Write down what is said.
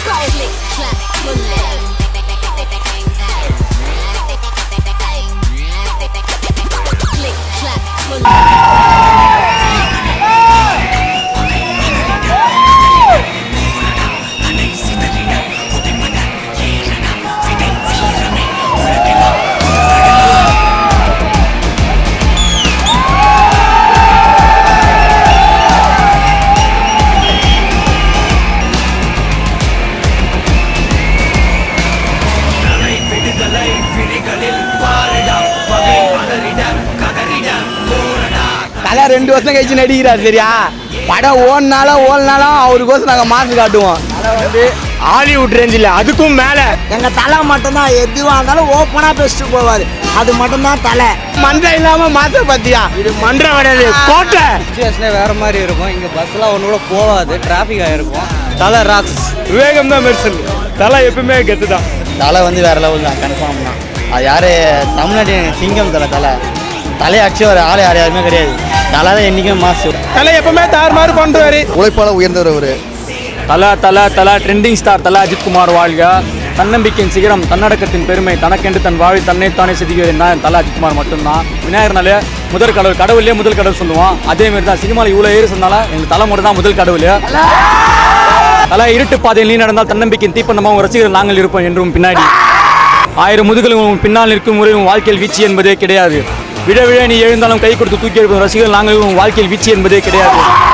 Click, clap, bullet. Click, clap, bullet. தலை ரெண்டு வருஷம் கழிச்சு நடிக்கிறார் சரியா படம் ஓடினாலும் ஓடினாலும் அவருக்கோசம் நாங்கள் மாசு காட்டுவோம் தலை வந்து ஹாலிவுட் ரேஞ்சில் அதுக்கும் மேலே எங்க தலை மட்டும்தான் எதுவா இருந்தாலும் ஓப்பனா பேசிட்டு போவாரு அது மட்டும்தான் தலை மன்றம் இல்லாம மாச பத்தியா இது மன்றம் கிடையாது கோட்டை சுச்சுவேஷனே வேற மாதிரி இருக்கும் இங்க பஸ்லாம் ஒன்று கூட போகாது டிராஃபிக் ஆயிருக்கும் தலை ராக்ஸ் விவேகம் தான் மெர்சல் தலை எப்பவுமே கெத்து தான் தலை வந்து வேற லெவல் தான் கன்ஃபார்ம் தான் அது யாரு தமிழ்நாட்டு சிங்கம் தலை தலை தலையை அடிச்சு வர ஆளே யார் யாருமே கிடையாது தலை தான் என்றைக்குமே மாசு தலை எப்பவுமே தாறுமாறு பண்றாரு உழைப்பால உயர்ந்தவர் அவரு தல தல தல ட்ரெண்டிங் ஸ்டார் தல அஜித்குமார் வாழ்க தன்னம்பிக்கையின் சிகரம் தன்னடக்கத்தின் பெருமை தனக்கென்று தன் வாழி தன்னைத்தானே செதுக்குவது நான் தல அஜித்குமார் மட்டும்தான் விநாயகர்னாலே முதல் கடவுள் கடவுளே முதல் கடவுள் சொல்லுவோம் அதே மாதிரி தான் சினிமாவில் இவ்வளோ ஏறு சொன்னாலும் எங்கள் தலை மட்டும் தான் முதல் கடவுள் தல இருட்டு பாதையில் நீ நடந்தால் தன்னம்பிக்கையின் தீப்பந்தமாக உன் ரசிகர்கள் நாங்கள் இருப்போம் என்றும் பின்னாடி ஆயிரம் முதுகலும் உன் பின்னால் நிற்கும் முறை உன் வாழ்க்கையில் வீழ்ச்சி என்பதே கிடையாது விழ விழ நீ எழுந்தாலும் கை கொடுத்து தூக்கி எடுக்கும் ரசிகர்கள் நாங்கள் உன் வாழ்க்கையில் வீழ்ச்சி என்பதே கிடையாது